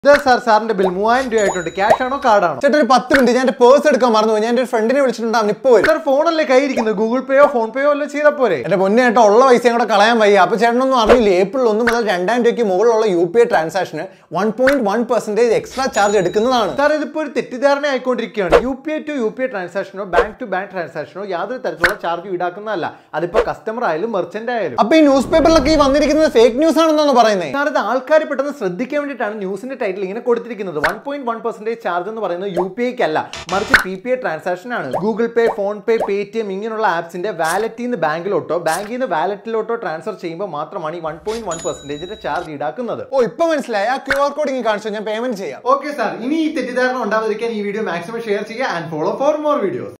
ഇതാ സാർ സാറിന്റെ ബിൽ മൂവായിരം രൂപ ആയിട്ടുണ്ട് ക്യാഷ് ആണോ കാർഡാണോ ചേട്ടാ ഒരു പത്ത് മിനിറ്റ് ഞാൻ എന്റെ പേഴ്സ് എടുക്കാൻ മറന്നു പോയി. ഞാൻ എന്റെ ഫ്രണ്ടിനെ വിളിച്ചിട്ടുണ്ട് അവൻ ഇപ്പൊ വരും സാർ ഫോണല്ലേ കയ്യിരിക്കുന്നത് ഗൂഗിൾ പേയോ ഫോൺ പേയോ വല്ലതും ചെയ്താൽ പോരെ എന്റെ പൊന്നെ ചേട്ടാ ഉള്ള പൈസയും കൂടെ കളയാൻ വയ്യ അപ്പൊ ചേട്ടനൊന്നും അറിയില്ല ഏപ്രിൽ ഒന്ന് മുതൽ രണ്ടായിരം രൂപയ്ക്ക് മുകളിലുള്ള യു പി ഐ ട്രാൻസാക്ഷന് one point one percentage extra charge എടുക്കുന്നതാണ് സാർ ഇതിപ്പോ ഒരു തെറ്റിദ്ധാരണ ആയിക്കൊണ്ടിരിക്കുകയാണ് U P I to U P I ട്രാൻസാക്ഷനോ ബാങ്ക് ടു ബാങ്ക് ട്രാൻസാക്ഷനോ യാതൊരു തരത്തിലുള്ള ചാർജ് ഈടാക്കുന്നതല്ല അതിപ്പോ കസ്റ്റമർ ആയാലും മെർച്ചന്റ് ആയാലും അപ്പൊ ഈ ന്യൂസ് പേപ്പറിലൊക്കെ ഈ വന്നിരിക്കുന്നത് ഫേക്ക് ന്യൂസ് ആണെന്നാണ് പറയുന്നത് സാർ ഇത് ആൾക്കാർ പെട്ടെന്ന് ശ്രദ്ധിക്കാൻ വേണ്ടിയിട്ടാണ് ന്യൂസിന്റെ ടൈറ്റിൽ ഇങ്ങനെ കൊടുത്തിരിക്കുന്നത് one point one percentage charge എന്ന് പറയുന്നത് യു പി ഐക്ക് അല്ല മറിച്ച് പി പി ഐ ട്രാൻസാക്ഷൻ ആണ് Google Pay PhonePe Paytm ഇങ്ങനെയുള്ള ആപ്സിന്റെ വാലറ്റിൽ നിന്ന് ബാങ്കിലോട്ടോ ബാങ്കിൽ നിന്ന് വാലറ്റിലോട്ടോ ട്രാൻസ്ഫർ ചെയ്യുമ്പോൾ മാത്രമാണ് ഈ വൺ പോയിന്റ് വൺ പെർസെന്റേജിന്റെ ചാർജ് ഈടാക്കുന്നത് ഓ ഇപ്പൊ മനസ്സിലായി ആ ക്യു ആർ കോഡ് ഇങ്ങനെ കാണിച്ചു ഞാൻ പേയ്മെന്റ് ചെയ്യാം ഓക്കെ സാർ ഇനി ഈ തെറ്റിദ്ധാരണ ഉണ്ടാവാതിരിക്കാൻ ഈ വീഡിയോ മാക്സിമം ഷെയർ ചെയ്യുക and follow for more videos